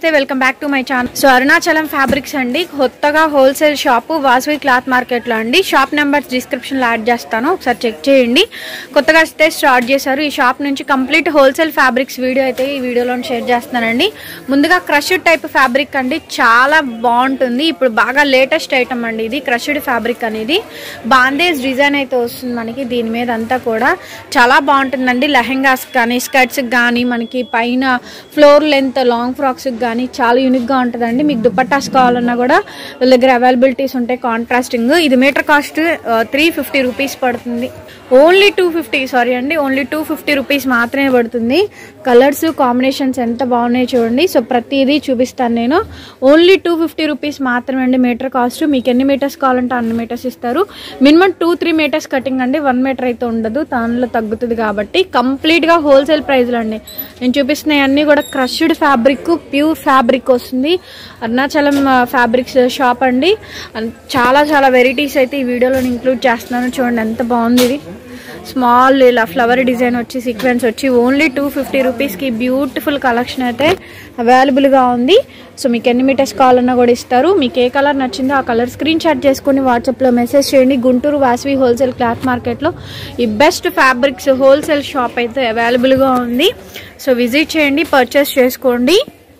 Welcome back to my channel so Arunachalam fabrics అండి కొత్తగా wholesale shop Vasavi cloth market లో అండి షాప్ నెంబర్స్ డిస్క్రిప్షన్ లో యాడ్ చేస్తాను ఒకసారి చెక్ చేయండి కొత్తగా అయితే స్టార్ట్ చేశారు ఈ షాప్ నుంచి కంప్లీట్ హోల్సేల్ ఫ్యాబ్రిక్స్ వీడియో అయితే ఈ వీడియోలో షేర్ చేస్తున్నానండి ముందుగా క్రష్డ్ టైప్ ఫ్యాబ్రిక్ అండి చాలా బాగుంటుంది ఇప్పుడు బాగా లేటెస్ట్ ఐటమ్ అండి ఇది క్రష్డ్ ఫ్యాబ్రిక్ అనేది బాందేజ్ డిజైన్ అయితే వస్తుంది మనకి దీని మీద అంతా కూడా చాలా బాగుంటుందండి లెహెంగాస్ కానీ స్కర్ట్స్ కానీ మనకి పైన ఫ్లోర్ లెంత్ లాంగ్ ఫ్రాక్స్ కానీ చాలా యూనిక్గా ఉంటుందండి మీకు దుపట్టాస్ కావాలన్నా కూడా వీళ్ళ దగ్గర అవైలబిలిటీస్ ఉంటాయి కాంట్రాస్టింగ్ ఇది metre cost three fifty rupees పడుతుంది ఓన్లీ టూ ఫిఫ్టీ సారీ అండి ఓన్లీ టూ ఫిఫ్టీ రూపీస్ మాత్రమే పడుతుంది కలర్స్ కాంబినేషన్స్ ఎంత బాగున్నాయి చూడండి సో ప్రతిదీ చూపిస్తాను నేను ఓన్లీ టూ ఫిఫ్టీ రూపీస్ మాత్రమే అండి మీటర్ కాస్ట్ మీకు ఎన్ని మీటర్స్ కావాలంటే అన్ని మీటర్స్ ఇస్తారు minimum two three metres cutting అండి వన్ మీటర్ అయితే ఉండదు దానిలో తగ్గుతుంది కాబట్టి కంప్లీట్గా హోల్సేల్ ప్రైస్లు అండి నేను చూపిస్తున్నాయి అన్నీ కూడా క్రష్డ్ ఫ్యాబ్రిక్ ప్యూర్ ఫ్యాబ్రిక్ వస్తుంది అరుణాచలం ఫ్యాబ్రిక్స్ షాప్ అండి అన్- చాలా చాలా వెరైటీస్ అయితే ఈ వీడియోలో ఇంక్లూడ్ చేస్తున్నాను చూడండి ఎంత బాగుంది ఇది స్మాల్ ఇలా ఫ్లవర్ డిజైన్ వచ్చి సీక్వెన్స్ వచ్చి ఓన్లీ టూ ఫిఫ్టీ రూపీస్కి బ్యూటిఫుల్ కలెక్షన్ అయితే అవైలబుల్గా ఉంది సో మీకు ఎన్ని మీటర్స్ కావాలన్నా కూడా ఇస్తారు మీకు ఏ కలర్ నచ్చిందో ఆ కలర్ స్క్రీన్ షాట్ చేసుకుని వాట్సాప్లో మెసేజ్ చేయండి గుంటూరు వాసవి హోల్సేల్ క్లాత్ మార్కెట్లో ఈ బెస్ట్ ఫ్యాబ్రిక్స్ హోల్సేల్ షాప్ అయితే అవైలబుల్గా ఉంది సో విజిట్ చేయండి పర్చేస్ చేసుకోండి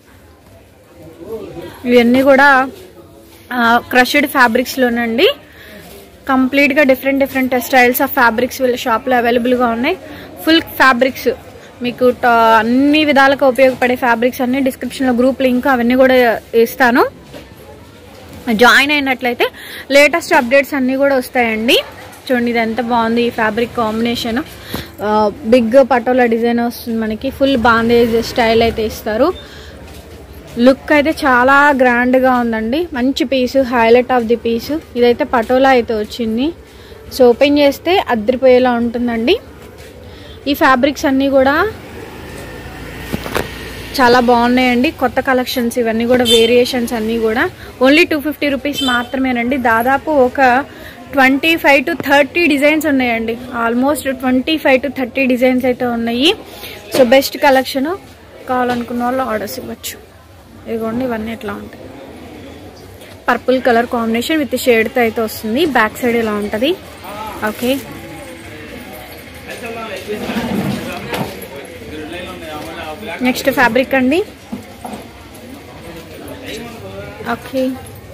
ఇవన్నీ కూడా క్రష్డ్ ఫ్యాబ్రిక్స్లోనండి కంప్లీట్గా different different styles of fabrics వీళ్ళ షాప్లో అవైలబుల్గా ఉన్నాయి ఫుల్ ఫ్యాబ్రిక్స్ మీకు ట- అన్ని విధాలుగా ఉపయోగపడే ఫ్యాబ్రిక్స్ అన్ని డిస్క్రిప్షన్లో గ్రూప్ లింక్ అవన్నీ కూడా ఇస్తాను జాయిన్ అయినట్లయితే లేటెస్ట్ అప్డేట్స్ అన్నీ కూడా వస్తాయండి చూడండి ఇది ఎంత బాగుంది ఈ fabric combination big Patola design వస్తుంది మనకి ఫుల్ బాందేజ్ స్టైల్ అయితే ఇస్తారు లుక్ అయితే చాలా గ్రాండ్గా ఉందండి మంచి piece highlight of the piece ఇదైతే పటోలా అయితే వచ్చింది సో ఓపెన్ చేస్తే అద్దరిపోయేలా ఉంటుందండి ఈ ఫ్యాబ్రిక్స్ అన్నీ కూడా చాలా బాగున్నాయండి కొత్త కలెక్షన్స్ ఇవన్నీ కూడా వేరియేషన్స్ అన్నీ కూడా ఓన్లీ టూ ఫిఫ్టీ రూపీస్ మాత్రమేనండి దాదాపు ఒక twenty five to thirty designs ఉన్నాయండి almost twenty five to thirty designs అయితే ఉన్నాయి సో బెస్ట్ కలెక్షన్ కావాలనుకున్న వాళ్ళు ఆర్డర్స్ ఇవ్వచ్చు ఇదిగోండి ఇవన్నీ ఎట్లా ఉంటాయి పర్పుల్ కలర్ కాంబినేషన్ విత్ షేడ్తో అయితే వస్తుంది బ్యాక్ సైడ్ ఇలా ఉంటుంది ఓకే నెక్స్ట్ ఫ్యాబ్రిక్ అండి ఓకే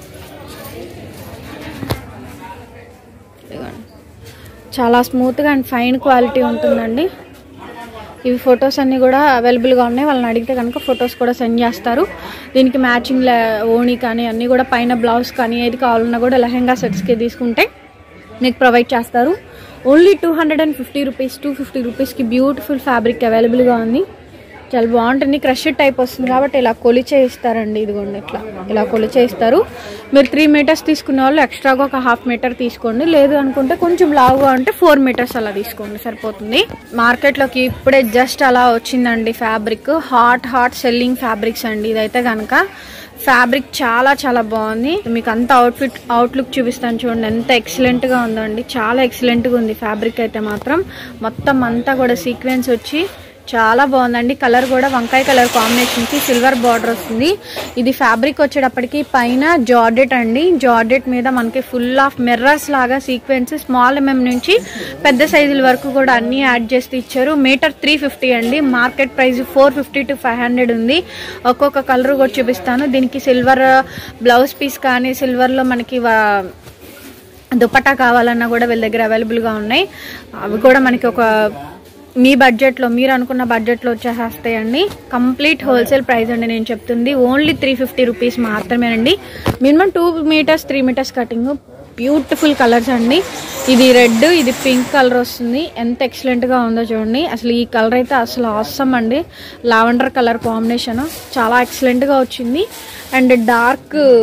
ఇదిగోండి. చాలా స్మూత్గా అండ్ ఫైన్ క్వాలిటీ ఉంటుందండి ఇవి ఫొటోస్ అన్నీ కూడా అవైలబుల్గా ఉన్నాయి వాళ్ళని అడిగితే కనుక ఫొటోస్ కూడా సెండ్ చేస్తారు దీనికి మ్యాచింగ్ ఓణి కానీ అన్నీ కూడా పైన బ్లౌజ్ కానీ ఏది కావాలన్నా కూడా లెహెంగా సెట్స్కి తీసుకుంటే మీకు ప్రొవైడ్ చేస్తారు only two hundred and fifty rupees two fifty రూపీస్కి బ్యూటిఫుల్ ఫ్యాబ్రిక్ అవైలబుల్గా ఉంది చాలా బాగుంటుంది క్రష్ టైప్ వస్తుంది కాబట్టి ఇలా కొలిచే ఇస్తారండి ఇదిగోండి ఇట్లా ఇలా కొలిచే ఇస్తారు మీరు త్రీ మీటర్స్ తీసుకునే వాళ్ళు ఎక్స్ట్రాగా ఒక హాఫ్ మీటర్ తీసుకోండి లేదు అనుకుంటే కొంచెం లావుగా ఉంటే ఫోర్ మీటర్స్ అలా తీసుకోండి సరిపోతుంది మార్కెట్లోకి ఇప్పుడే జస్ట్ అలా వచ్చిందండి fabric hot hot selling fabrics అండి ఇదైతే కనుక ఫ్యాబ్రిక్ చాలా చాలా బాగుంది మీకు అంత అవుట్ఫిట్ అవుట్లుక్ చూపిస్తాను చూడండి ఎంత ఎక్సలెంట్ గా ఉందండి చాలా ఎక్సలెంట్ గా ఉంది ఫ్యాబ్రిక్ అయితే మాత్రం మొత్తం అంతా కూడా సీక్వెన్స్ వచ్చి చాలా బాగుందండి కలర్ కూడా వంకాయ కలర్ కాంబినేషన్ కి సిల్వర్ బార్డర్ వస్తుంది ఇది ఫ్యాబ్రిక్ వచ్చేటప్పటికి పైన జార్డెట్ అండి జార్డెట్ మీద మనకి ఫుల్ ఆఫ్ మిర్రర్స్ లాగా సీక్వెన్స్ స్మాల్ ఎంఎం నుంచి పెద్ద సైజుల వరకు కూడా అన్ని యాడ్ చేసి ఇచ్చారు మీటర్ త్రీ ఫిఫ్టీ అండి market price four fifty to five hundred ఉంది ఒక్కొక్క కలర్ కూడా చూపిస్తాను దీనికి సిల్వర్ బ్లౌజ్ పీస్ కానీ సిల్వర్లో మనకి వా- దుపట్టా కావాలన్నా కూడా వీళ్ళ దగ్గర అవైలబుల్గా ఉన్నాయి అవి కూడా మనకి ఒక మీ బడ్జెట్లో మీరు అనుకున్న బడ్జెట్లో వచ్చేస్తాయండి కంప్లీట్ హోల్సేల్ ప్రైస్ అండి నేను చెప్తుంది ఓన్లీ త్రీ ఫిఫ్టీ రూపీస్ మాత్రమేనండి minimum two metres three metres cutting beautiful colours అండి ఇది రెడ్ ఇది పింక్ కలర్ వస్తుంది ఎంత ఎక్సలెంట్గా ఉందో చూడండి అసలు ఈ కలర్ అయితే అసలు అవసరం అండి లావెండర్ కలర్ కాంబినేషన్ చాలా ఎక్సలెంట్గా వచ్చింది అండ్ డార్క్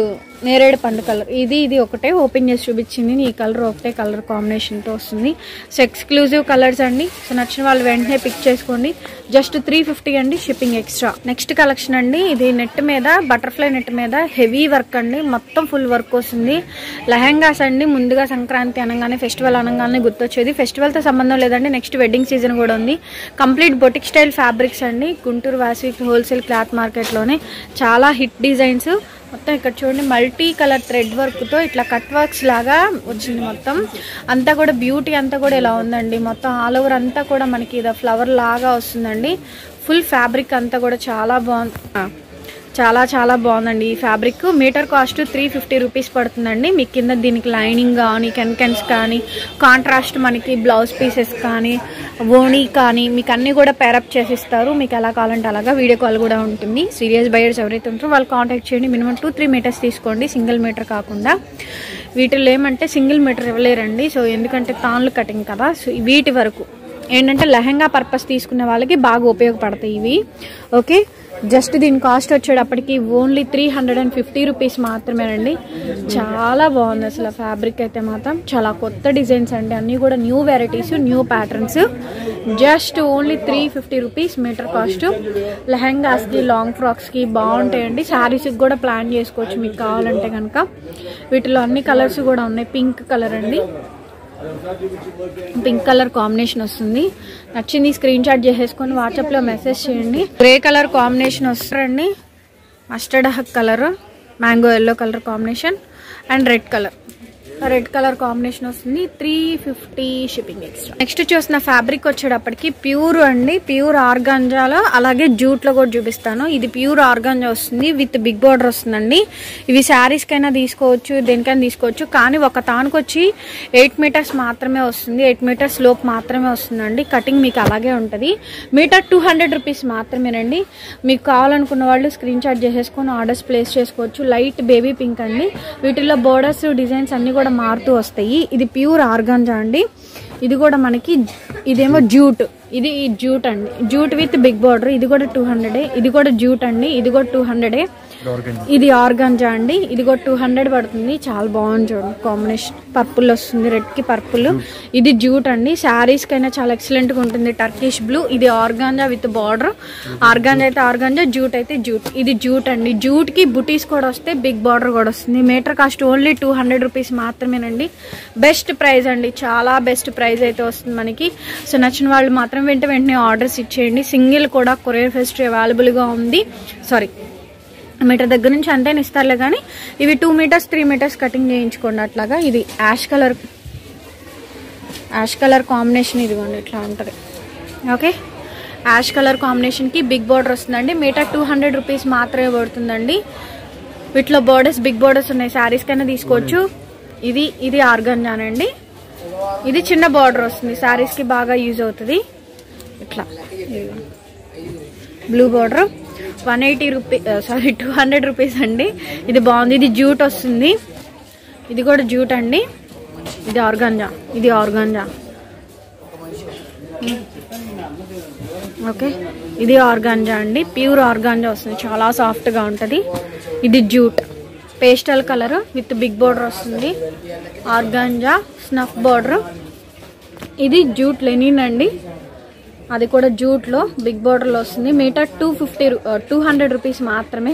నేరేడు పండు కలర్ ఇది ఇది ఒకటే ఓపెన్ చేసి చూపించింది ఈ కలర్ ఒకటే కలర్ కాంబినేషన్తో వస్తుంది సో ఎక్స్క్లూజివ్ కలర్స్ అండి సో నచ్చిన వాళ్ళు వెంటనే పిక్ చేసుకోండి జస్ట్ త్రీ ఫిఫ్టీ అండి షిప్పింగ్ ఎక్స్ట్రా నెక్స్ట్ కలెక్షన్ అండి ఇది నెట్ మీద బటర్ఫ్లై నెట్ మీద హెవీ వర్క్ అండి మొత్తం ఫుల్ వర్క్ వస్తుంది లెహంగాస్ అండి ముందుగా సంక్రాంతి అనగానే ఫెస్టివల్ అనగానే గుర్తొచ్చేది ఫెస్టివల్తో సంబంధం లేదండి నెక్స్ట్ వెడ్డింగ్ సీజన్ కూడా ఉంది కంప్లీట్ బొటిక్ స్టైల్ ఫ్యాబ్రిక్స్ అండి గుంటూరు వాసి హోల్సేల్ క్లాత్ మార్కెట్లోనే చాలా హిట్ డిజైన్స్ మొత్తం ఇక్కడ చూడండి మల్టీ కలర్ థ్రెడ్ వర్క్తో ఇట్లా కట్ వర్క్స్ లాగా వచ్చింది మొత్తం అంతా కూడా బ్యూటీ అంతా కూడా ఇలా ఉందండి మొత్తం ఆల్ ఓవర్ అంతా కూడా మనకి ఇది ఫ్లవర్ లాగా వస్తుందండి ఫుల్ ఫ్యాబ్రిక్ అంతా కూడా చాలా బాగుంది ఆ, చాలా చాలా బాగుందండి ఈ fabric metre cost three fifty rupees పడుతుందండి మీకు కింద దీనికి లైనింగ్ కానీ కెన్కెన్స్ కానీ కాంట్రాస్ట్ మనకి బ్లౌజ్ పీసెస్ కానీ ఓణీ కానీ మీకు అన్నీ కూడా పేరప్ చేసిస్తారు మీకు ఎలా కావాలంటే అలాగా వీడియో కాల్ కూడా ఉంటుంది సీరియస్ బయర్స్ ఎవరైతే ఉంటారో వాళ్ళు కాంటాక్ట్ చేయండి మినిమం టూ త్రీ మీటర్స్ తీసుకోండి సింగిల్ మీటర్ కాకుండా వీటిలో ఏమంటే సింగిల్ మీటర్ ఇవ్వలేరండి సో ఎందుకంటే తాన్లు కటింగ్ కదా సో వీటి వరకు ఏంటంటే లెహంగా పర్పస్ తీసుకునే వాళ్ళకి బాగా ఉపయోగపడతాయి ఇవి ఓకే జస్ట్ దీని కాస్ట్ వచ్చేటప్పటికి only three hundred and fifty rupees మాత్రమేనండి చాలా బాగుంది అసలు ఫ్యాబ్రిక్ అయితే మాత్రం చాలా కొత్త డిజైన్స్ అండి అన్నీ కూడా new varieties new patterns just only three fifty rupees metre cost లెహంగాస్కి లాంగ్ ఫ్రాక్స్కి బాగుంటాయండి శారీస్కి కూడా ప్లాన్ చేసుకోవచ్చు మీకు కావాలంటే కనుక వీటిలో అన్ని కలర్స్ కూడా ఉన్నాయి పింక్ కలర్ అండి పింక్ కలర్ కాంబినేషన్ వస్తుంది నచ్చింది స్క్రీన్ షాట్ చేసేసుకొని వాట్సాప్లో మెసేజ్ చేయండి గ్రే కలర్ కాంబినేషన్ వస్తుందండి మస్టర్డ్ హక్ colour mango yellow colour combination and red colour red colour combination వస్తుంది three fifty shipping extra next చూసిన ఫ్యాబ్రిక్ వచ్చేటప్పటికి ప్యూర్ అండి ప్యూర్ ఆర్గాంజాలో అలాగే జూట్లో కూడా చూపిస్తాను ఇది ప్యూర్ ఆర్గాంజా వస్తుంది విత్ బిగ్ బార్డర్ వస్తుందండి ఇవి శారీస్ కైనా తీసుకోవచ్చు దేనికైనా తీసుకోవచ్చు కానీ ఒక తానుకు వచ్చి ఎయిట్ మీటర్స్ మాత్రమే వస్తుంది ఎయిట్ మీటర్స్ లోపు మాత్రమే వస్తుందండి కటింగ్ మీకు అలాగే ఉంటుంది మీటర్ టూ హండ్రెడ్ రూపీస్ మాత్రమేనండి మీకు కావాలనుకున్న వాళ్ళు స్క్రీన్ షాట్ చేసేసుకొని ఆర్డర్స్ ప్లేస్ చేసుకోవచ్చు లైట్ బేబీ పింక్ అండి వీటిల్లో బోర్డర్స్ డిజైన్స్ అన్ని కూడా మారుతూ వస్తాయి ఇది ప్యూర్ ఆర్గాంజా అండి ఇది కూడా మనకి ఇదేమో జూట్ ఇది జూట్ అండి జూట్ విత్ బిగ్ బార్డర్ ఇది కూడా టూ హండ్రెడే ఇది కూడా జూట్ అండి ఇది కూడా టూ హండ్రెడే ఇది ఆర్గాంజా అండి ఇది కూడా టూ హండ్రెడ్ పడుతుంది చాలా బాగుంది చూడండి కాంబినేషన్ పర్పుల్ వస్తుంది రెడ్ కి పర్పుల్ ఇది జూట్ అండి శారీస్ కైనా చాలా ఎక్సలెంట్ గా ఉంటుంది టర్కిష్ బ్లూ ఇది ఆర్గాంజా విత్ బార్డర్ ఆర్గాంజా అయితే ఆర్గాంజా జూట్ అయితే జూట్ ఇది జూట్ అండి జూట్ కి బుటీస్ కూడా వస్తే బిగ్ బార్డర్ కూడా వస్తుంది metre cost only two hundred rupees మాత్రమేనండి బెస్ట్ ప్రైస్ అండి చాలా బెస్ట్ ప్రైస్ అయితే వస్తుంది మనకి సో నచ్చిన వాళ్ళు మాత్రం వెంట వెంటనే ఆర్డర్స్ ఇచ్చేయండి సింగిల్ కూడా కొరియర్ ఫెస్ట్ అవైలబుల్గా ఉంది సారీ మీటర్ దగ్గర నుంచి అంతేనా ఇస్తారులే కానీ ఇవి two metres three metres cutting చేయించుకోండి అట్లాగా ఇది ash colour ash colour combination ఇదిగోండి ఇట్లా ఉంటుంది ఓకే యాష్ కలర్ కాంబినేషన్కి బిగ్ బార్డర్ వస్తుందండి మీటర్ టూ హండ్రెడ్ రూపీస్ మాత్రమే పడుతుందండి వీటిలో బోర్డర్స్ బిగ్ బోర్డర్స్ ఉన్నాయి శారీస్ కైనా తీసుకోవచ్చు ఇది ఇది ఆర్గంజానండి ఇది చిన్న బార్డర్ వస్తుంది శారీస్కి బాగా యూజ్ అవుతుంది ఇట్లా blue border one eighty rupee sorry two hundred rupees అండి ఇది బాగుంది ఇది జూట్ వస్తుంది ఇది కూడా జూట్ అండి ఇది ఆర్గాంజా ఇది ఆర్గాంజా ఓకే ఇది ఆర్గాంజా అండి ప్యూర్ ఆర్గాంజా వస్తుంది చాలా సాఫ్ట్గా ఉంటుంది ఇది jute pastel colour with big border వస్తుంది ఆర్గాంజా స్నఫ్ బార్డర్ ఇది జూట్ లెనిన్ అండి అది కూడా జూట్లో బిగ్ బార్డర్లో వస్తుంది metre two fifty two hundred rupees మాత్రమే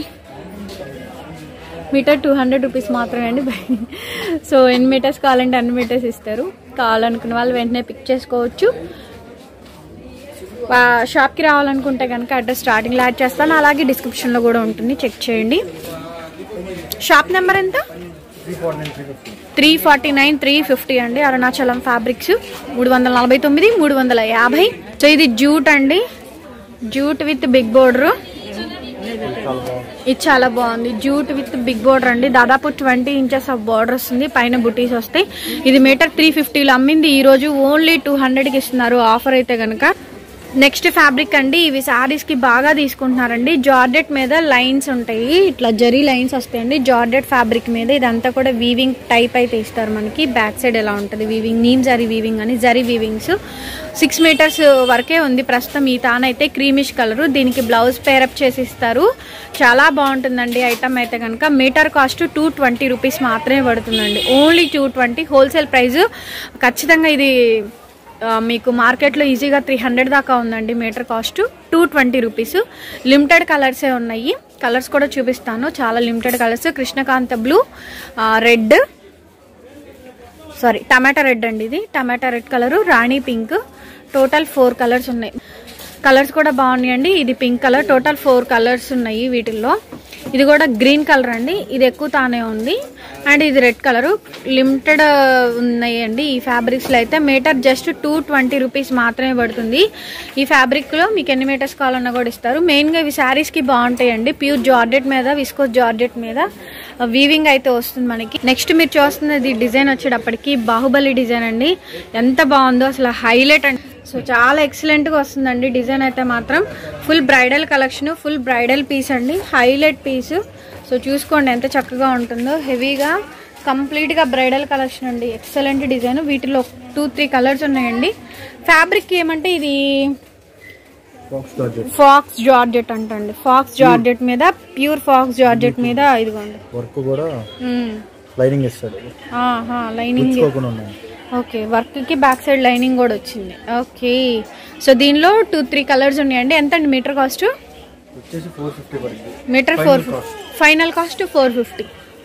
మీటర్ టూ హండ్రెడ్ రూపీస్ మాత్రమే అండి సో ఎన్ని మీటర్స్ కావాలంటే అన్ని మీటర్స్ ఇస్తారు కావాలనుకున్న వాళ్ళు వెంటనే పిక్ చేసుకోవచ్చు వా- షాప్కి రావాలనుకుంటే కనుక అడ్రస్ స్టార్టింగ్లో యాడ్ చేస్తాను అలాగే డిస్క్రిప్షన్లో కూడా ఉంటుంది చెక్ చేయండి షాప్ నెంబర్ ఎంత three forty nine three fifty అండి అరుణాచలం ఫ్యాబ్రిక్స్ మూడు వందల నలభై తొమ్మిది మూడు వందల యాభై సో ఇది జూట్ అండి జూట్ విత్ బిగ్ బోర్డర్ ఇది చాలా బాగుంది జూట్ విత్ బిగ్ బోర్డర్ అండి దాదాపు ట్వంటీ ఇంచెస్ ఆఫ్ బార్డర్ వస్తుంది పైన బుటీస్ వస్తాయి ఇది మీటర్ త్రీ ఫిఫ్టీలో అమ్మింది ఈ రోజు ఓన్లీ టూ హండ్రెడ్కి ఇస్తున్నారు ఆఫర్ అయితే కనుక నెక్స్ట్ ఫ్యాబ్రిక్ అండి ఇవి సారీస్ కి బాగా తీసుకుంటున్నారండి జార్జెట్ మీద లైన్స్ ఉంటాయి ఇట్లా జరీ లైన్స్ వస్తాయండి జార్జెట్ ఫ్యాబ్రిక్ మీద ఇదంతా కూడా వీవింగ్ టైప్ అయితే ఇస్తారు మనకి బ్యాక్ సైడ్ ఎలా ఉంటుంది వీవింగ్ నీమ్ జరీ వీవింగ్ అని జరీ వీవింగ్స్ సిక్స్ మీటర్స్ వరకే ఉంది ప్రస్తుతం ఈ తాన అయితే క్రీమిష్ కలర్ దీనికి బ్లౌజ్ పేరప్ చేసి ఇస్తారు చాలా బాగుంటుందండి ఐటమ్ అయితే కనుక metre cost two twenty rupees మాత్రమే పడుతుందండి only two twenty wholesale price ఖచ్చితంగా ఇది ఆ, మీకు మార్కెట్లో ఈజీగా త్రీ హండ్రెడ్ దాకా ఉందండి metre cost two twenty rupees limited కలర్సే ఉన్నాయి కలర్స్ కూడా చూపిస్తాను చాలా limited colours Krishnakanta blue red sorry tomato red అండి ఇది టమాటా రెడ్ కలరు రాణి పింక్ టోటల్ ఫోర్ కలర్స్ ఉన్నాయి కలర్స్ కూడా బాగున్నాయండి ఇది pink colour total four colours ఉన్నాయి వీటిల్లో ఇది కూడా గ్రీన్ కలర్ అండి ఇది ఎక్కువ తానే ఉంది అండ్ ఇది రెడ్ కలరు లిమిటెడ్ ఉన్నాయండి ఈ ఫ్యాబ్రిక్స్లో అయితే metre just two twenty rupees మాత్రమే పడుతుంది ఈ ఫ్యాబ్రిక్లో మీకు ఎన్ని మీటర్స్ కావాలన్నా కూడా ఇస్తారు మెయిన్గా ఇవి శారీస్కి బాగుంటాయండి ప్యూర్ జార్జెట్ మీద విస్కోస్ జార్జెట్ మీద వీవింగ్ అయితే వస్తుంది మనకి నెక్స్ట్ మీరు చూస్తున్నది డిజైన్ వచ్చేటప్పటికి బాహుబలి డిజైన్ అండి ఎంత బాగుందో అసలు హైలైట్ అండి సో చాలా ఎక్సలెంట్గా వస్తుందండి డిజైన్ అయితే మాత్రం full bridal collection full bridal piece అండి హైలైట్ పీస్ సో చూసుకోండి ఎంత చక్కగా ఉంటుందో హెవీగా కంప్లీట్గా బ్రైడల్ కలెక్షన్ అండి ఎక్సలెంట్ డిజైన్ వీటిలో టూ త్రీ కలర్స్ ఉన్నాయండి ఫ్యాబ్రిక్ ఏమంటే ఇది బాక్స్ జార్జెట్ ఫాక్స్ జార్జెట్ అంటండి ఫాక్స్ జార్జెట్ మీద ప్యూర్ ఫాక్స్ జార్జెట్ మీద ఇదిగోండి వర్క్ కూడా లైనింగ్ ఇస్తాడు లైనింగ్ గుచ్చుకోకుండా ఉన్నాయి ఓకే వర్క్ కి బ్యాక్ సైడ్ లైనింగ్ కూడా వచ్చింది ఓకే సో దీనిలో టూ త్రీ కలర్స్ ఉన్నాయండి ఎంత అండి మీటర్ కాస్ట్ వచ్చేసి ఫోర్ ఫిఫ్టీ పడుతుంది metre four final cost four fifty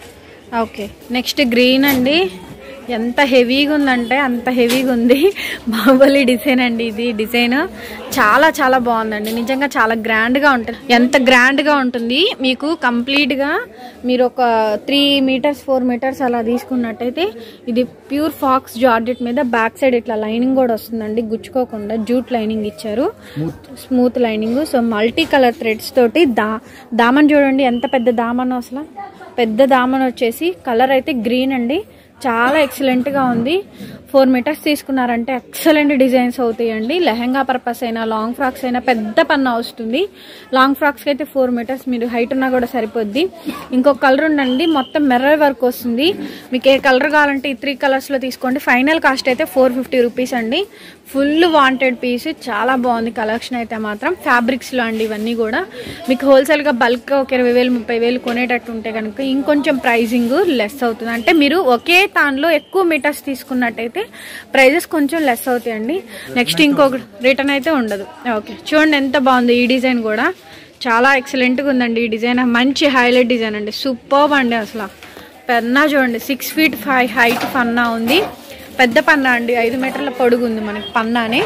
okay next green అండి ఎంత హెవీగా ఉందంటే అంత హెవీగా ఉంది బాహుబలి డిజైన్ అండి ఇది డిజైన్ చాలా చాలా బాగుందండి నిజంగా చాలా గ్రాండ్గా ఉంటుంది ఎంత గ్రాండ్గా ఉంటుంది మీకు కంప్లీట్గా మీరు ఒక త్రీ మీటర్స్ ఫోర్ మీటర్స్ అలా తీసుకున్నట్టయితే ఇది ప్యూర్ ఫాక్స్ జార్జెట్ మీద బ్యాక్ సైడ్ ఇట్లా లైనింగ్ కూడా వస్తుందండి గుచ్చుకోకుండా జూట్ లైనింగ్ ఇచ్చారు smooth smooth lining so multi colour threads తోటి దా దామన్ చూడండి ఎంత పెద్ద దామన్ అసలు పెద్ద దామన్ వచ్చేసి కలర్ అయితే గ్రీన్ అండి చాలా ఎక్సలెంట్ గా ఉంది ఫోర్ మీటర్స్ తీసుకున్నారంటే ఎక్సలెంట్ డిజైన్స్ అవుతాయండి లెహంగా పర్పస్ అయినా లాంగ్ ఫ్రాక్స్ అయినా పెద్ద పన్న వస్తుంది లాంగ్ ఫ్రాక్స్ కి అయితే ఫోర్ మీటర్స్ మీరు హైట్ ఉన్నా కూడా సరిపోద్ది ఇంకొక కలర్ ఉండండి మొత్తం మెర్రర్ వర్క్ వస్తుంది మీకు ఏ కలర్ కావాలంటే ఈ త్రీ కలర్స్ లో తీసుకోండి ఫైనల్ కాస్ట్ అయితే ఫోర్ ఫిఫ్టీ రూపీస్ అండి ఫుల్ వాంటెడ్ పీస్ చాలా బాగుంది కలెక్షన్ అయితే మాత్రం ఫ్యాబ్రిక్స్ లో అండి ఇవన్నీ కూడా మీకు హోల్సేల్ గా బల్క్ ఒక ఇరవై వేలు ముప్పై వేలు కొనేటట్టు ఉంటే కనుక ఇంకొంచెం ప్రైజింగ్ లెస్ అవుతుంది అంటే మీరు ఒకే దానిలో ఎక్కువ మీటర్స్ తీసుకున్నట్టయితే ప్రైజెస్ కొంచెం లెస్ అవుతాయండి నెక్స్ట్ ఇంకొక రిటర్న్ అయితే ఉండదు ఓకే చూడండి ఎంత బాగుంది ఈ డిజైన్ కూడా చాలా ఎక్సలెంట్గా ఉందండి ఈ డిజైన్ మంచి హైలైట్ డిజైన్ అండి సూపర్ అండి అసలు పెన్నా చూడండి సిక్స్ ఫీట్ ఫైవ్ హైట్ పన్నా ఉంది పెద్ద పన్నా అండి ఐదు మీటర్ల పొడుగు ఉంది మనకి పన్నాని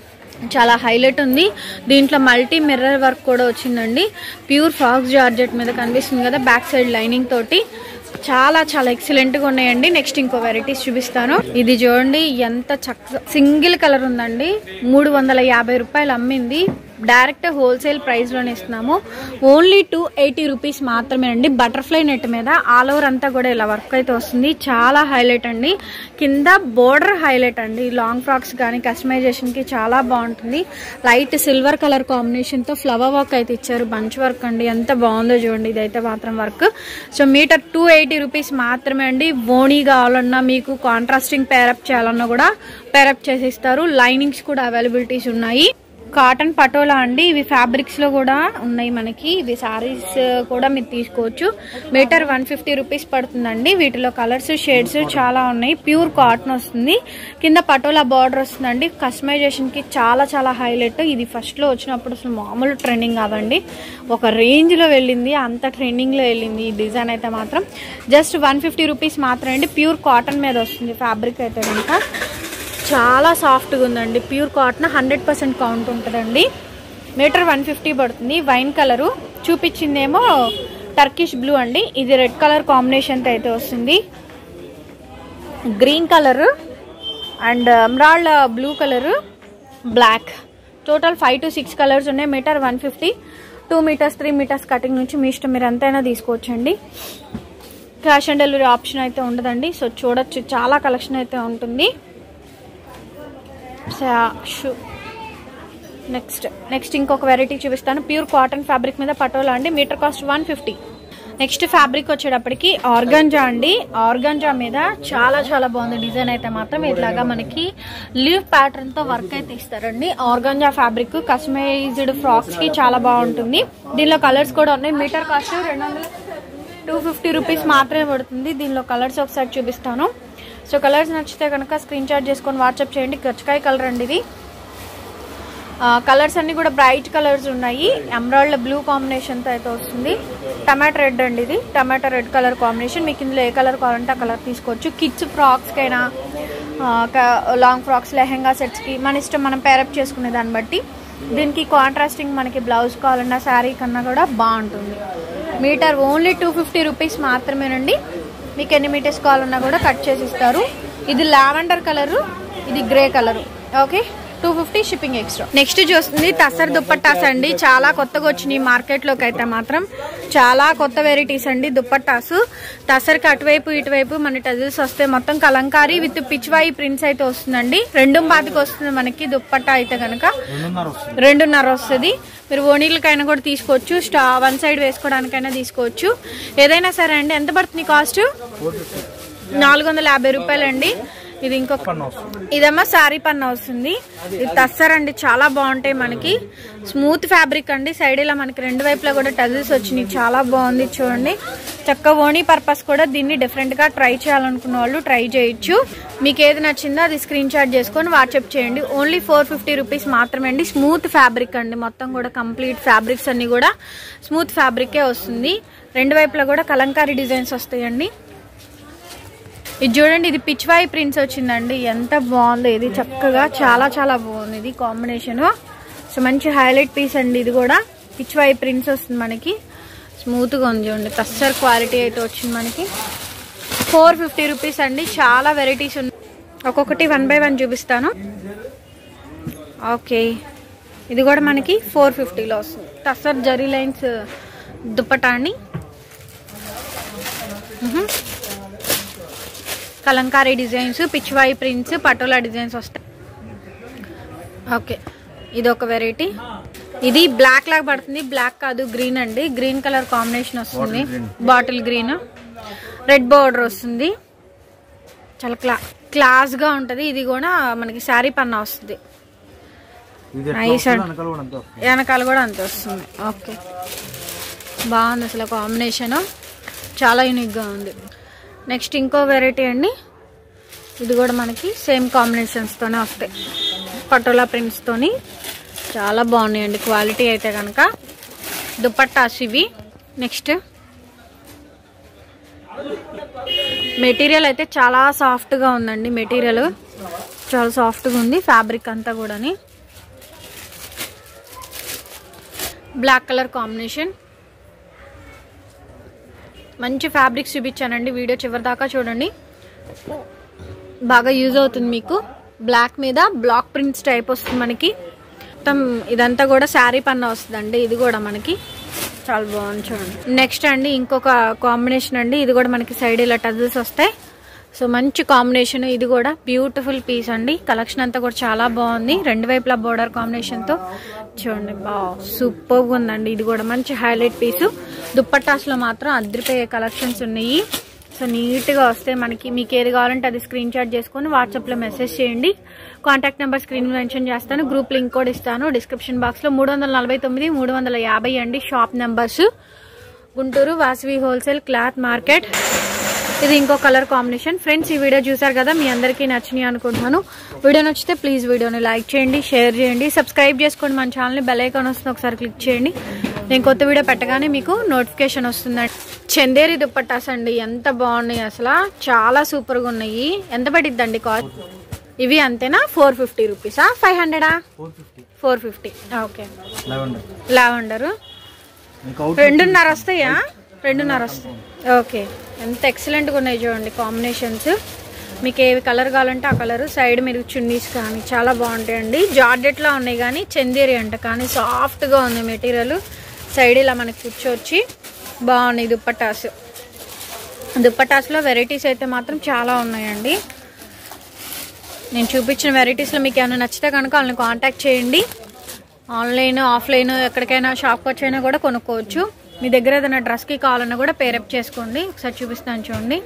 చాలా హైలైట్ ఉంది దీంట్లో మల్టీ మిర్రర్ వర్క్ కూడా వచ్చిందండి ప్యూర్ ఫాక్స్ జార్జెట్ మీద కనిపిస్తుంది కదా బ్యాక్ సైడ్ లైనింగ్ తోటి చాలా చాలా ఎక్సలెంట్ గా ఉన్నాయండి నెక్స్ట్ ఇంకో వెరైటీస్ చూపిస్తాను ఇది చూడండి ఎంత చక్క సింగిల్ కలర్ ఉందండి మూడు వందల యాభై రూపాయలు అమ్మింది డైరెక్ట్ హోల్సేల్ ప్రైస్ లోనే ఇస్తున్నాము ఓన్లీ టూ ఎయిటీ రూపీస్ మాత్రమే అండి బటర్ఫ్లై నెట్ మీద ఆల్ ఓవర్ అంతా కూడా ఇలా వర్క్ అయితే వస్తుంది చాలా హైలైట్ అండి కింద బోర్డర్ హైలైట్ అండి లాంగ్ ఫ్రాక్స్ కానీ కస్టమైజేషన్ కి చాలా బాగుంటుంది లైట్ సిల్వర్ కలర్ కాంబినేషన్ తో ఫ్లవర్ వర్క్ అయితే ఇచ్చారు బంచ్ వర్క్ అండి ఎంత బాగుందో చూడండి ఇదైతే మాత్రం work so metre two eighty rupees మాత్రమే అండి ఓణీ కావాలన్నా మీకు కాంట్రాస్టింగ్ పేరప్ చేయాలన్నా కూడా పేరప్ చేసి ఇస్తారు లైనింగ్స్ కూడా అవైలబిలిటీస్ ఉన్నాయి కాటన్ పటోలా అండి ఇవి ఫ్యాబ్రిక్స్ లో కూడా ఉన్నాయి మనకి ఇవి సారీస్ కూడా మీరు తీసుకోవచ్చు మీటర్ వన్ ఫిఫ్టీ రూపీస్ పడుతుందండి వీటిలో కలర్స్ షేడ్స్ చాలా ఉన్నాయి ప్యూర్ కాటన్ వస్తుంది కింద పటోలా బార్డర్ వస్తుందండి కస్టమైజేషన్ కి చాలా చాలా హైలైట్ ఇది ఫస్ట్ లో వచ్చినప్పుడు అసలు మామూలు ట్రెండింగ్ కాదండి ఒక రేంజ్ లో వెళ్ళింది అంత ట్రెండింగ్ లో వెళ్ళింది ఈ డిజైన్ అయితే మాత్రం జస్ట్ వన్ ఫిఫ్టీ రూపీస్ మాత్రమే అండి ప్యూర్ కాటన్ మీద వస్తుంది ఫ్యాబ్రిక్ అయితే కనుక చాలా సాఫ్ట్గా ఉందండి pure cotton hundred percent count ఉంటుందండి మీటర్ వన్ ఫిఫ్టీ పడుతుంది వైన్ కలరు చూపించిందేమో టర్కిష్ బ్లూ అండి ఇది రెడ్ కలర్ కాంబినేషన్తో అయితే వస్తుంది green colour and emerald blue colour black total five to six colours ఉన్నాయి metre one fifty two metres three metres cutting నుంచి మీ ఇష్టం మీరు ఎంతైనా తీసుకోవచ్చండి క్యాష్ ఆన్ డెలివరీ ఆప్షన్ అయితే ఉండదండి సో చూడొచ్చు చాలా కలెక్షన్ అయితే ఉంటుంది శా- షూ నెక్స్ట్ నెక్స్ట్ ఇంకొక వెరైటీ చూపిస్తాను ప్యూర్ కాటన్ ఫ్యాబ్రిక్ మీద పటోలా అండి metre cost one fifty next fabric వచ్చేటప్పటికి ఆర్గంజా అండి ఆర్గంజా మీద చాలా చాలా బాగుంది డిజైన్ అయితే మాత్రం ఇట్లాగా మనకి లీవ్ ప్యాటర్న్ తో వర్క్ అయితే ఇస్తారండి ఆర్గంజా ఫ్యాబ్రిక్ కస్టమైజ్డ్ ఫ్రాక్స్ కి చాలా బాగుంటుంది దీనిలో కలర్స్ కూడా ఉన్నాయి మీటర్ కాస్ట్ రెండు వందల టూ ఫిఫ్టీ రూపీస్ మాత్రమే పడుతుంది దీనిలో కలర్స్ ఒకసారి చూపిస్తాను సో కలర్స్ నచ్చితే కనుక స్క్రీన్ షాట్ చేసుకొని వాట్సాప్ చేయండి గచ్చకాయ కలర్ అండి ఇది కలర్స్ అన్ని కూడా బ్రైట్ కలర్స్ ఉన్నాయి ఎమరాల్డ్ బ్లూ కాంబినేషన్తో అయితే వస్తుంది టమాటో రెడ్ అండి ఇది టమాటో రెడ్ కలర్ కాంబినేషన్ మీకు ఇందులో ఏ కలర్ కావాలంటే ఆ కలర్ తీసుకోవచ్చు కిడ్స్ ఫ్రాక్స్కైనా లాంగ్ ఫ్రాక్స్ లెహెంగా సెట్స్కి మన ఇష్టం మనం పేరప్ చేసుకునే దాన్ని బట్టి దీనికి కాంట్రాస్టింగ్ మనకి బ్లౌజ్ కావాలన్నా శారీ కన్నా కూడా బాగుంటుంది metre only two fifty rupees మాత్రమేనండి మీకు ఎన్ని మీటర్స్ కావాలన్నా కూడా కట్ చేసి ఇస్తారు ఇది లావెండర్ కలరు ఇది grey colour okay two fifty shipping extra next చూస్తుంది తసర్ దుప్పట్టాస్ అండి చాలా కొత్తగా వచ్చినాయి మార్కెట్లోకి అయితే మాత్రం చాలా కొత్త వెరైటీస్ అండి దుప్పట్టాసు తసర్కి అటువైపు ఇటువైపు మన టజిల్స్ వస్తే మొత్తం కలంకారీ విత్ పిచ్వాయి ప్రింట్స్ అయితే వస్తుందండి రెండు పాతికి వస్తుంది మనకి దుప్పట్టా అయితే కనుక రెండున్నర వస్తుంది రెండున్నర వస్తుంది మీరు ఓనీలకైనా కూడా తీసుకోవచ్చు స్టా వన్ సైడ్ వేసుకోవడానికైనా తీసుకోవచ్చు ఏదైనా సరే అండి ఎంత పడుతుంది కాస్ట్ ఫోర్ ఫిఫ్టీ నాలుగు వందల యాభై రూపాయలండి ఇది ఇంకొక పన్ను వస్తుంది ఇదేమో శారీ పన్ను వస్తుంది ఇది తస్సర్ అండి చాలా బాగుంటాయి మనకి స్మూత్ ఫ్యాబ్రిక్ అండి సైడ్ ఇలా మనకి రెండు వైపులా కూడా టజిల్స్ వచ్చినాయి చాలా బాగుంది చూడండి చక్క ఓణీ పర్పస్ కూడా దీన్ని డిఫరెంట్ గా ట్రై చేయాలనుకున్న వాళ్ళు ట్రై చేయొచ్చు మీకు ఏది నచ్చిందో అది స్క్రీన్ షాట్ చేసుకొని వాట్సాప్ చేయండి ఓన్లీ ఫోర్ ఫిఫ్టీ రూపీస్ మాత్రమే అండి స్మూత్ ఫ్యాబ్రిక్ అండి మొత్తం కూడా కంప్లీట్ ఫ్యాబ్రిక్స్ అన్ని కూడా స్మూత్ ఫ్యాబ్రికే వస్తుంది రెండు వైపులా కూడా కలంకారీ డిజైన్స్ వస్తాయండి ఇది చూడండి ఇది పిచ్వాయి ప్రింట్స్ వచ్చిందండి ఎంత బాగుందో ఇది చక్కగా చాలా చాలా బాగుంది ఇది కాంబినేషన్ సో మంచి హైలైట్ పీస్ అండి ఇది కూడా పిచ్వాయి ప్రింట్స్ వస్తుంది మనకి స్మూత్గా ఉంది చూడండి కస్టర్ క్వాలిటీ అయితే వచ్చింది మనకి ఫోర్ ఫిఫ్టీ రూపీస్ అండి చాలా వెరైటీస్ ఉన్నాయి ఒక్కొక్కటి వన్ బై వన్ చూపిస్తాను ఓకే ఇది కూడా మనకి ఫోర్ ఫిఫ్టీలో వస్తుంది టస్సర్ జరీ లైన్స్ దుప్పటా అండి మ్హూ. Kalamkari designs Pichwai prints Patola designs వస్తాయి ఓకే ఇది ఒక వెరైటీ ఇది బ్లాక్ లాగా పడుతుంది బ్లాక్ కాదు గ్రీన్ అండి గ్రీన్ కలర్ కాంబినేషన్ వస్తుంది బాటిల్ గ్రీన్ రెడ్ బార్డర్ వస్తుంది చాలా క్లా క్లాస్ గా ఉంటది ఇది కూడా మనకి శారీ పన్నా వస్తుంది ఇది ఎట్లా Nice వస్తుందో అండి. వెనకాల కూడా అంతే వస్తుంది వెనకాల కూడా అంత వస్తుంది ఓకే బాగుంది అసలు కాంబినేషన్ చాలా యూనిక్గా ఉంది నెక్స్ట్ ఇంకో వెరైటీ అండి ఇది కూడా మనకి సేమ్ కాంబినేషన్స్తోనే వస్తాయి పటోలా ప్రింట్స్తోని చాలా బాగున్నాయండి క్వాలిటీ అయితే కనుక దుపట్టాస్ ఇవి నెక్స్ట్ మెటీరియల్ అయితే చాలా సాఫ్ట్గా ఉందండి మెటీరియల్ చాలా సాఫ్ట్గా ఉంది ఫ్యాబ్రిక్ అంతా కూడాని బ్లాక్ కలర్ కాంబినేషన్ మంచి ఫ్యాబ్రిక్స్ చూపించానండి వీడియో చివరి దాకా చూడండి బాగా యూజ్ అవుతుంది మీకు బ్లాక్ మీద బ్లాక్ ప్రింట్స్ టైప్ వస్తుంది మనకి మొత్తం ఇదంతా కూడా శారీ పన్న వస్తుందండి ఇది కూడా మనకి చాలా బాగుంది చూడండి నెక్స్ట్ అండి ఇంకొక కాంబినేషన్ అండి ఇది కూడా మనకి సైడ్ ఇలా టజిల్స్ వస్తాయి సో మంచి కాంబినేషన్ ఇది కూడా బ్యూటిఫుల్ పీస్ అండి కలెక్షన్ అంతా కూడా చాలా బాగుంది రెండు వైపులా బోర్డర్ కాంబినేషన్ తో చూడండి బా సూపర్ ఉందండి ఇది కూడా మంచి హైలైట్ పీస్ దుప్పట్టాస్ లో మాత్రం అదిరిపోయే కలెక్షన్స్ ఉన్నాయి సో నీట్గా వస్తే మనకి మీకు ఏది కావాలంటే అది స్క్రీన్ షాట్ చేసుకొని వాట్సాప్లో మెసేజ్ చేయండి కాంటాక్ట్ నెంబర్ స్క్రీన్ మెన్షన్ చేస్తాను గ్రూప్ లింక్ కూడా ఇస్తాను డిస్క్రిప్షన్ బాక్స్లో మూడు వందల నలభై తొమ్మిది మూడు వందల యాభై అండి shop numbers Guntur Vasavi wholesale cloth market ఇది ఇంకో కలర్ కాంబినేషన్ ఫ్రెండ్స్ ఈ వీడియో చూసారు కదా మీ అందరికీ నచ్చినాయి అనుకుంటున్నాను వీడియో నచ్చితే ప్లీజ్ వీడియోని లైక్ చేయండి షేర్ చేయండి సబ్స్క్రైబ్ చేసుకోండి మన ఛానల్ని బెల్ ఐకాన్ వస్తుంది ఒకసారి క్లిక్ చేయండి నేను కొత్త వీడియో పెట్టగానే మీకు నోటిఫికేషన్ వస్తుందండి చందేరి దుప్పట్టాస్ అండి ఎంత బాగున్నాయి అసలు చాలా సూపర్గా ఉన్నాయి ఎంత పడిద్దండి కాస్ట్ ఇవి అంతేనా ఫోర్ ఫిఫ్టీ రూపీసా ఫైవ్ హండ్రెడా four fifty four fifty okay eleven lavender ఇంకా అవుట్ రెండున్నర వస్తాయా రెండున్నర వస్తాయి ఓకే ఎంత ఎక్సలెంట్గా ఉన్నాయి చూడండి కాంబినేషన్స్ మీకు ఏ కలర్ కావాలంటే ఆ కలర్ సైడ్ మీరు చున్నీస్ కానీ చాలా బాగుంటాయండి జార్జెట్లో ఉన్నాయి కానీ చందేరి అంట కానీ సాఫ్ట్గా ఉంది మెటీరియల్ సైడ్ ఇలా మనకి కూర్చోవచ్చి బాగున్నాయి దుప్పటాస్ దుప్పటాస్లో వెరైటీస్ అయితే మాత్రం చాలా ఉన్నాయండి నేను చూపించిన వెరైటీస్లో మీకు ఏమైనా నచ్చితే కనుక వాళ్ళని కాంటాక్ట్ చేయండి ఆన్లైన్ ఆఫ్లైన్ ఎక్కడికైనా షాప్కి వచ్చైనా కూడా కొనుక్కోవచ్చు మీ దగ్గర ఏదైనా డ్రెస్కి కావాలన్నా కూడా పేరప్ చేసుకోండి ఒకసారి చూపిస్తాను చూడండి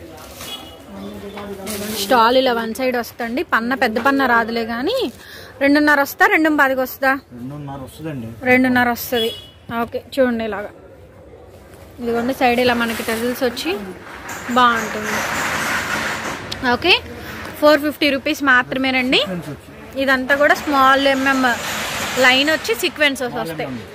స్టాల్ ఇలా వన్ సైడ్ వస్తుంది పన్న పెద్ద పన్న రాదులే కానీ రెండున్నర వస్తా రెండు పదికి వస్తుందా రెండున్నర వస్తుందండి రెండున్నర వస్తుంది ఓకే చూడండి ఇలాగా ఇదిగోండి సైడ్ ఇలా మనకి టెజిల్స్ వచ్చి బాగుంటుంది ఓకే ఫోర్ ఫిఫ్టీ రూపీస్ మాత్రమేనండి ఫ్రెండ్స్ వచ్చి ఇదంతా కూడా స్మాల్ ఎంఎం లైన్ వచ్చి సీక్వెన్సెస్ వస్తాయి